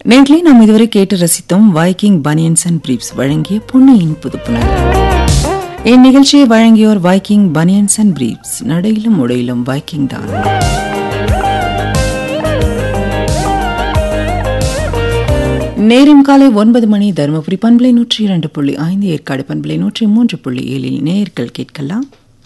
நேர்களே நாம் இதுவரை கேட்டு ரசித்தோம் வைக்கிங் பனியன்ஸ் அண்ட் பிரீப்ஸ் வழங்கிய பொன்னியின் புதுப்புணர் இந்நிகழ்ச்சியை வழங்கியோர் வைக்கிங் பனியன்ஸ் அண்ட் பிரீப்ஸ் நடையிலும் உடையிலும் வைக்கிங் தான் நேரம் காலை ஒன்பது மணி தருமபுரி பண்பலை நூற்றி இரண்டு புள்ளி ஐந்து ஏற்காடு பண்பலை நூற்றி மூன்று புள்ளி ஏழில் நேயர்கள் கேட்கலாம்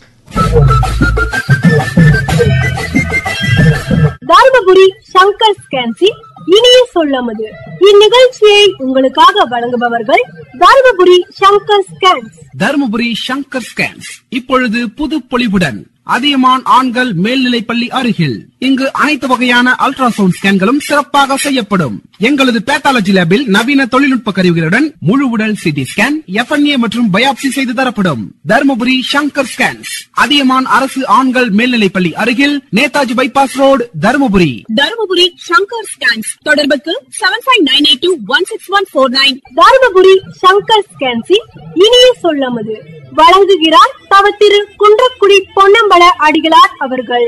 தருமபுரி சங்கர் ஸ்கேன்சி இனிய சொல்லமது இந்நிகழ்ச்சியை உங்களுக்காக வழங்குபவர்கள் தருமபுரி சங்கர் ஸ்கேன்ஸ் தருமபுரி சங்கர் ஸ்கேன்ஸ் இப்பொழுது புது பொலிவுடன் அதியமான் ஆண்கள் மேல்நிலைப்பள்ளி அருகில் இங்கு அனைத்து வகையான அல்ட்ராசவுண்ட் ஸ்கேன்களும் சிறப்பாக செய்யப்படும் எங்களது பேத்தாலஜி லேபில் நவீன தொழில்நுட்ப கருவிகளுடன் முழு உடல் சிடி ஸ்கேன் எஃப்என்ஏ மற்றும் பயாப்சி செய்து தரப்படும் தருமபுரி சங்கர் ஸ்கேன்ஸ் அதியமான் அரசு ஆண்கள் மேல்நிலைப்பள்ளி அருகில் Netaji bypass road Dharmapuri Dharmapuri Shankar scans தொடர்புக்கு seven five nine eight two one six one four nine Dharmapuri Shankar ஸ்கேன்சி இனிய சொல்லமது வழங்குகிறார் தவ திரு குன்றக்குடி பொன்னம்பல அடிகளார் அவர்கள்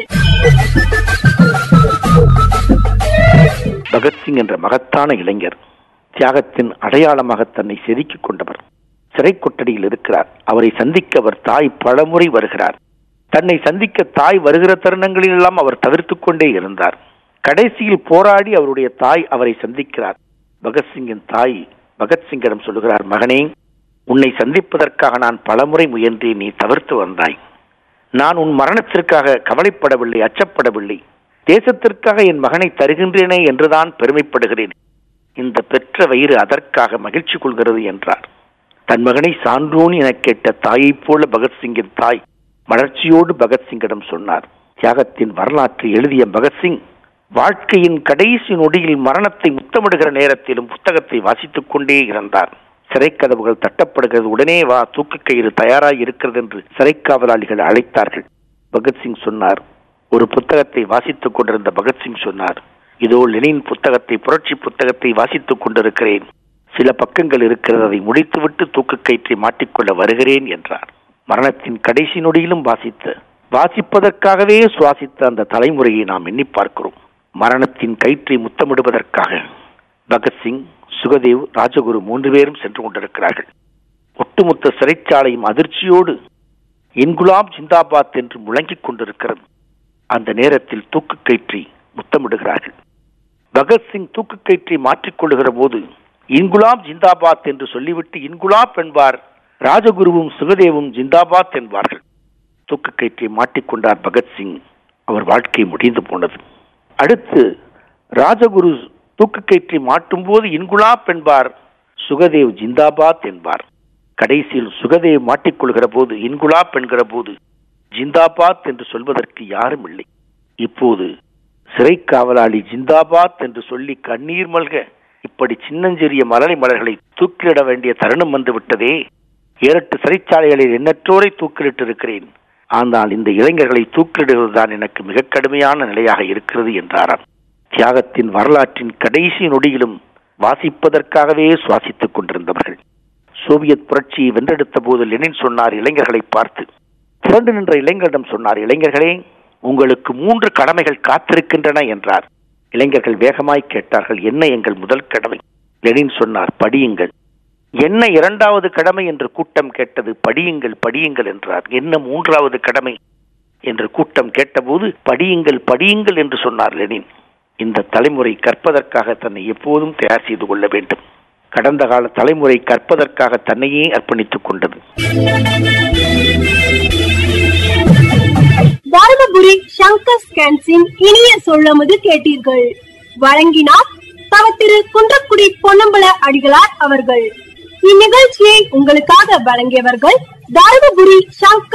பகத்சிங் என்ற மகத்தான இளைஞர் தியாகத்தின் அடையாளமாக தன்னை செதுக்கிக் கொண்டவர் சிறை கொட்டடியில் இருக்கிறார் அவரை சந்திக்க அவர் தாய் பலமுறை வருகிறார் தன்னை சந்திக்க தாய் வருகிற தருணங்களிலெல்லாம் அவர் தவிர்த்துக் கொண்டே இருந்தார் கடைசியில் போராடி அவருடைய தாய் அவரை சந்திக்கிறார் பகத்சிங்கின் தாய் பகத்சிங்கிடம் சொல்லுகிறார் மகனே உன்னை சந்திப்பதற்காக நான் பலமுறை முயன்றேன் நீ தவிர்த்து வந்தாய் நான் உன் மரணத்திற்காக கவலைப்படவில்லை அச்சப்படவில்லை தேசத்திற்காக என் மகனை தருகின்றேனே என்றுதான் பெருமைப்படுகிறேன் இந்த பெற்ற வயிறு அதற்காக மகிழ்ச்சி கொள்கிறது என்றார் தன் மகனை சான்றோன் என கேட்ட தாயைப் போல பகத்சிங்கின் தாய் மலர்ச்சியோடு பகத்சிங்கிடம் சொன்னார் தியாகத்தின் வரலாற்றை எழுதிய பகத்சிங் வாழ்க்கையின் கடைசி நொடியில் மரணத்தை முத்தமிடுகிற நேரத்திலும் புத்தகத்தை வாசித்துக் கொண்டே இருந்தார் சிறைக்கதவுகள் தட்டப்படுகிறது உடனே வா தூக்கு கயிறு தயாராய் இருக்கிறது என்று சிறைக்காவலாளிகள் அழைத்தார்கள் பகத்சிங் சொன்னார் ஒரு புத்தகத்தை வாசித்துக் கொண்டிருந்த பகத்சிங் சொன்னார் இதோ லெனின் புத்தகத்தை புரட்சி புத்தகத்தை வாசித்துக் கொண்டிருக்கிறேன் சில பக்கங்கள் இருக்கிறது அதை முடித்துவிட்டு தூக்கு கயிற்றை மாட்டிக்கொள்ள வருகிறேன் என்றார் மரணத்தின் கடைசி நொடியிலும் வாசித்த வாசிப்பதற்காகவே சுவாசித்த அந்த தலைமுறையை நாம் எண்ணி பார்க்கிறோம் மரணத்தின் கயிற்றை முத்தமிடுவதற்காக பகத்சிங் சுகதேவ் ராஜகுரு மூன்று பேரும் சென்று கொண்டிருக்கிறார்கள் ஒட்டுமொத்த சிறைச்சாலையும் அதிர்ச்சியோடு இன்குலாம் ஜிந்தாபாத் என்று முழங்கிக் கொண்டிருக்கிறது அந்த நேரத்தில் தூக்கு கயிற்றி முத்தமிடுகிறார்கள் பகத்சிங் தூக்கு கயிற்றை மாற்றிக்கொள்ளுகிற போது இன்குலாம் ஜிந்தாபாத் என்று சொல்லிவிட்டு இன்குலாப் என்பார் ராஜகுருவும் சுகதேவும் ஜிந்தாபாத் என்பார்கள் தூக்கு கயிற்றை மாட்டிக்கொண்டார் பகத்சிங் அவர் வாழ்க்கை முடிந்து போனது அடுத்து ராஜகுரு தூக்கு கயிற்றை மாட்டும் போது இன்குலாப் என்பார் சுகதேவ் ஜிந்தாபாத் என்பார் கடைசியில் சுகதேவ் மாட்டிக்கொள்கிற போது இன்குலாப் என்கிற போது ஜிந்தாபாத் என்று சொல்வதற்கு யாரும் இல்லை இப்போது சிறை காவலாளி ஜிந்தாபாத் என்று சொல்லி கண்ணீர் மல்க இப்படி சின்னஞ்சிறிய மலரை மலர்களை தூக்கிலிட வேண்டிய தருணம் வந்து விட்டதே ஏழெட்டு சிறைச்சாலைகளில் எண்ணற்றோரை தூக்கிலிட்டு இருக்கிறேன் ஆனால் இந்த இளைஞர்களை தூக்கிலிடுவதுதான் எனக்கு மிக கடுமையான நிலையாக இருக்கிறது என்றாராம் தியாகத்தின் வரலாற்றின் கடைசி நொடியிலும் வாசிப்பதற்காகவே சுவாசித்துக் கொண்டிருந்தவர்கள் சோவியத் புரட்சியை வென்றெடுத்த போது லெனின் சொன்னார் இளைஞர்களை பார்த்து திரண்டு நின்ற இளைஞரிடம் சொன்னார் இளைஞர்களே உங்களுக்கு மூன்று கடமைகள் காத்திருக்கின்றன என்றார் இளைஞர்கள் வேகமாய் கேட்டார்கள் என்ன எங்கள் முதல் கடமை லெனின் சொன்னார் படியுங்கள் என்ன இரண்டாவது கடமை என்று கூட்டம் கேட்டது படியுங்கள் படியுங்கள் என்றார் என்ன மூன்றாவது கடமை என்று கூட்டம் கேட்டபோது படியுங்கள் படியுங்கள் என்று சொன்னார் லெனின் இந்த தலைமுறை கற்பதற்காக தன்னை எப்போதும் தயார் செய்து கொள்ள வேண்டும் கடந்த கால தலைமுறை கற்பதற்காக தன்னையே அர்ப்பணித்துக் கொண்டது தருமபுரி சங்கர் ஸ்கேன்ஸின் இனிய சொல்லமது கேட்டீர்கள் வழங்கினார் தவ திரு குன்றக்குடி பொன்னம்பல அடிகளார் அவர்கள் இந்நிகழ்ச்சியை உங்களுக்காக வழங்கியவர்கள் தருமபுரி சங்கர்